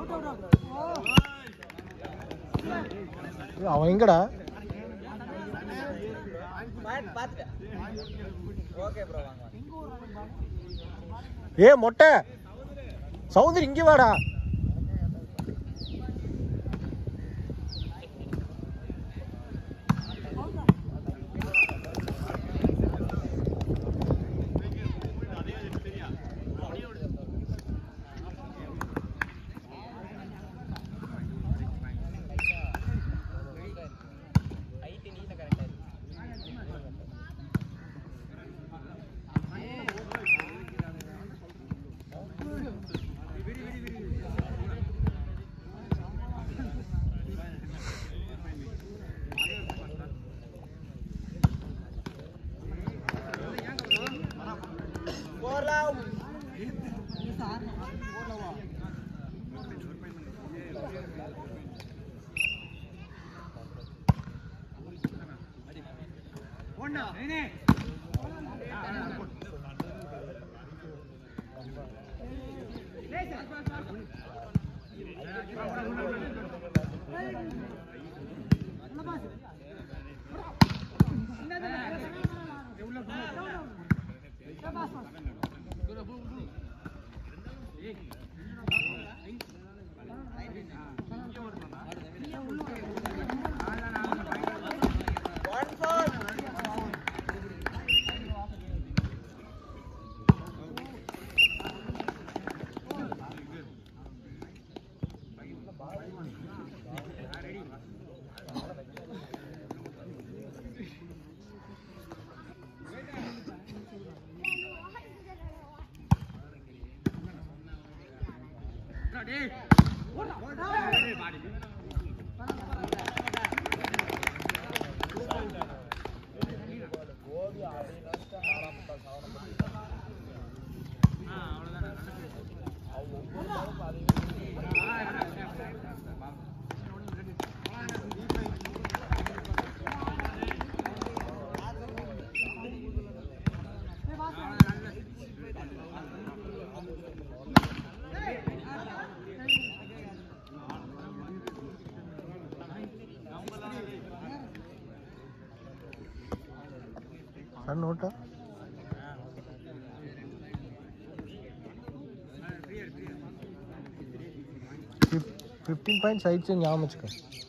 ஏய், அவன் எங்கடா ஏ மொட்டை சௌந்தரி இங்க வாடா ரன் ஓட்டா ஃபிஃப்டீன் பாயிண்ட்ஸ் ஆயிடுச்சு ஞாபகம் வச்சுக்கோ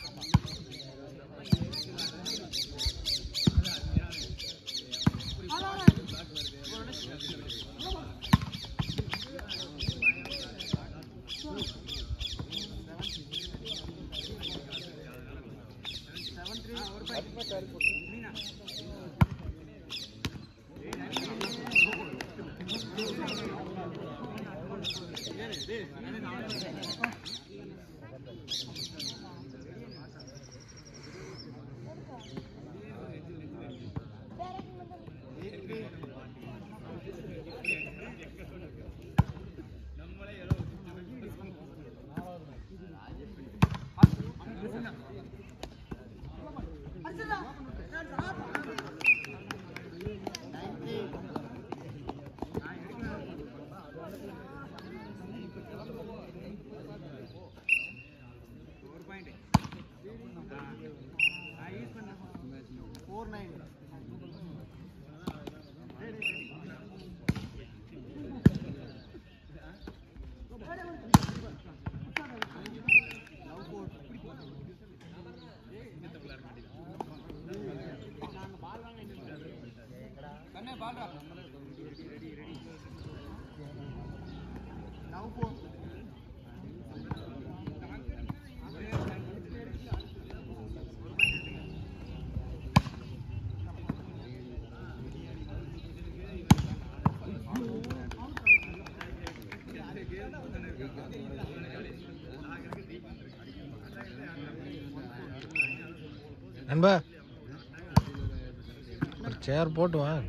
நண்பா ஒரு சேர் போட்டு வா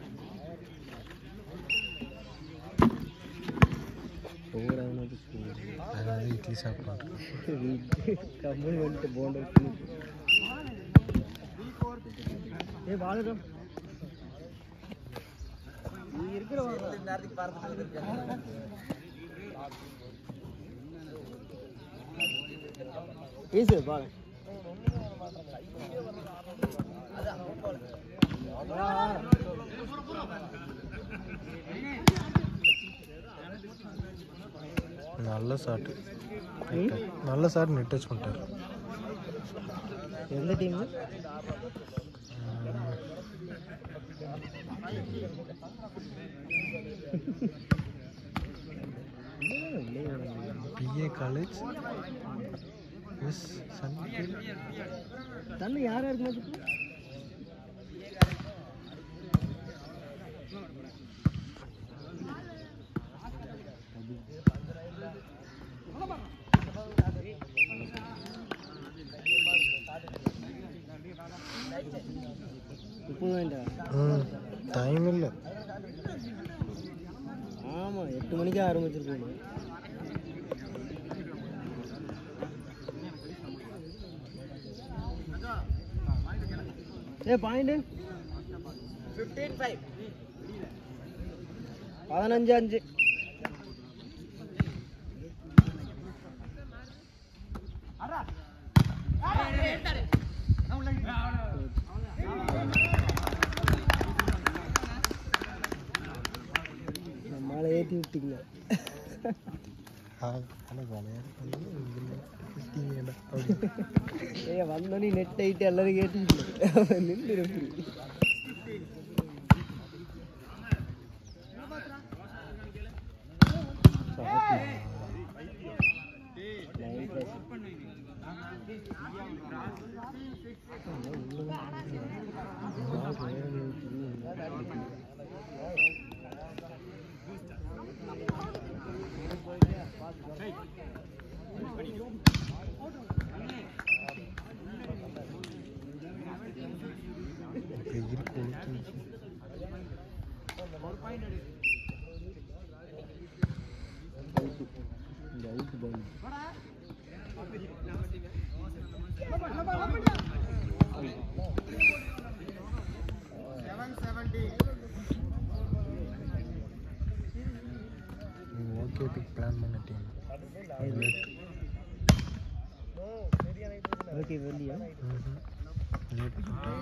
போகிறாங்க அது இட்லி சாப்பிட்றாரு கம்பெனி வந்துட்டு போண்டா ஏ வாழுதோ நீ இருக்கிற நேரத்துக்கு பார்த்து பேசு பாரு நல்ல ஷாட்டு நல்ல ஷாட் நெட் டச் பண்ணிட்டார் எந்த டீம் பிஏ காலேஜ் எஸ் சன் தண்ணி யார் யாருக்கு மாதிரி இப்போ வேண்டாம் ம் டைம் இல்லை ஆமாம் எட்டு மணிக்கு ஆரம்பிச்சிருக்கோம் ஏ பாயிண்ட் பதினஞ்சு அஞ்சு நம்மளால ஏற்றி விட்டீங்க ஆனால் விளையாடு இங்கே அப்படி ஏ வந்தோடனே நெட் ஆகிட்டு எல்லாரும் கேட்டுக்கிட்டு நின்று எப்படி வெயில் கொளுத்து இந்த அவுட் பால் நீ ஓகேட்டுக்கு பிளான் பண்ண டீம் லேட் ஓகே வெளியா லேட்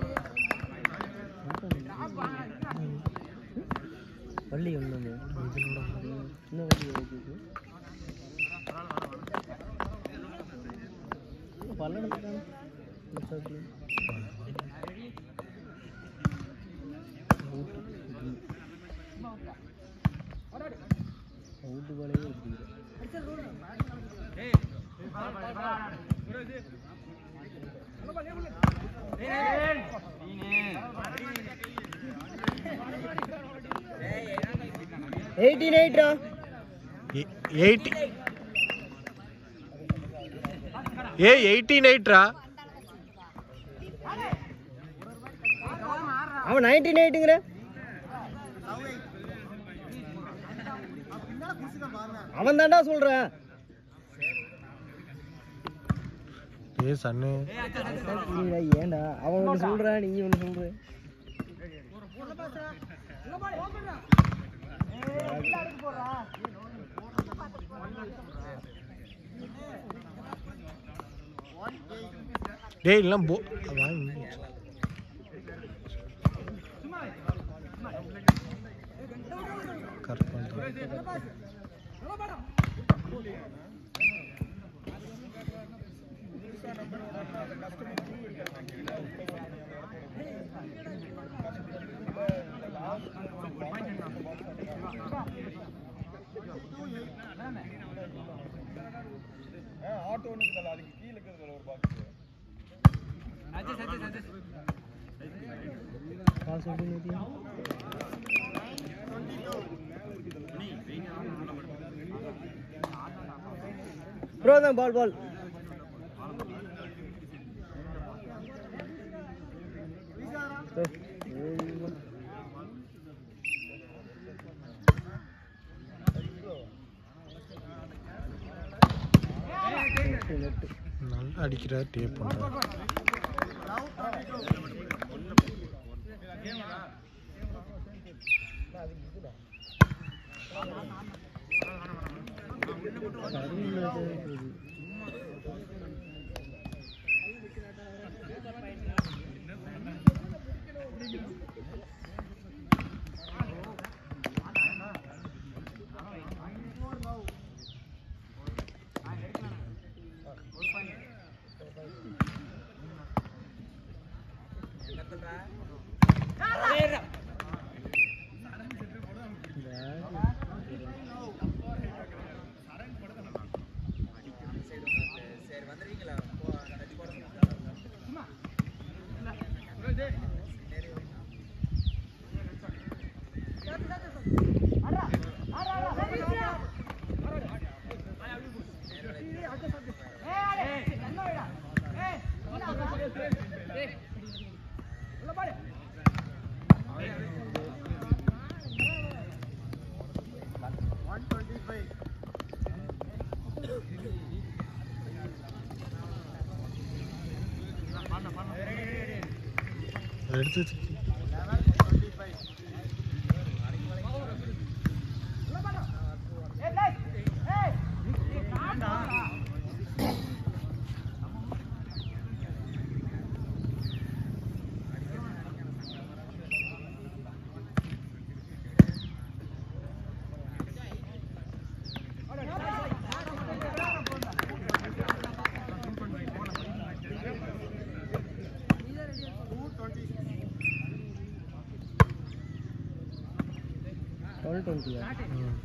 பள்ளி ஒன்று இதனோட சின்ன வண்டி ஓகே பல்லடத்துக்கு அவுட்டு பாலே இருக்குது எயிட்டீன் எயிட்ரா எயிட்டி ஏ எயிட்டீன் எயிட்ரா அவன் நைன்டீன் எயிட்டுங்கிற அவன் தாண்டா சொல்றேன் ஏ சன்னு நீடா, ஏன்டா அவன் ஒன்று சொல்றான் நீ ஒன்று சொல்ற டேய் இல்லை போ வாங்கி கரெக்ட் பண்ணுறேன் காசு எப்படி நேத்தியா? ப்ரோ தான் பால் பால் நெட்டு நெட்டு நல்லா அடிக்கிறார் டேப் பண்ணுறாரு எடுத்து வச்சு டுவெல் டுவெண்ட்டியா ம்.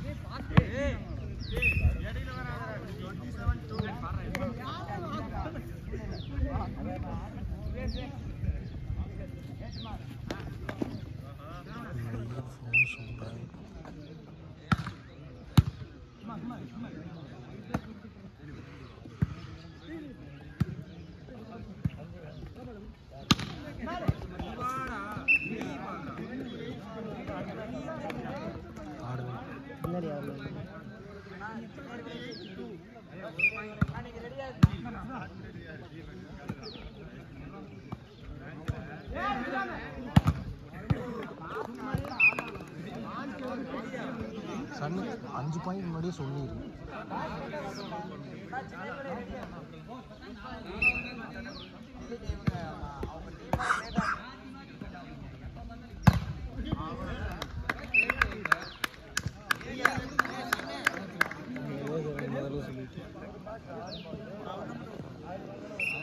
நல்லா phone சொல்றாங்க. ஆடுங்க பின்னாடி யாரும் சன் அஞ்சு பாயிண்ட் முன்னாடியே சொல்லிடு முதல்ல சொல்லிட்டு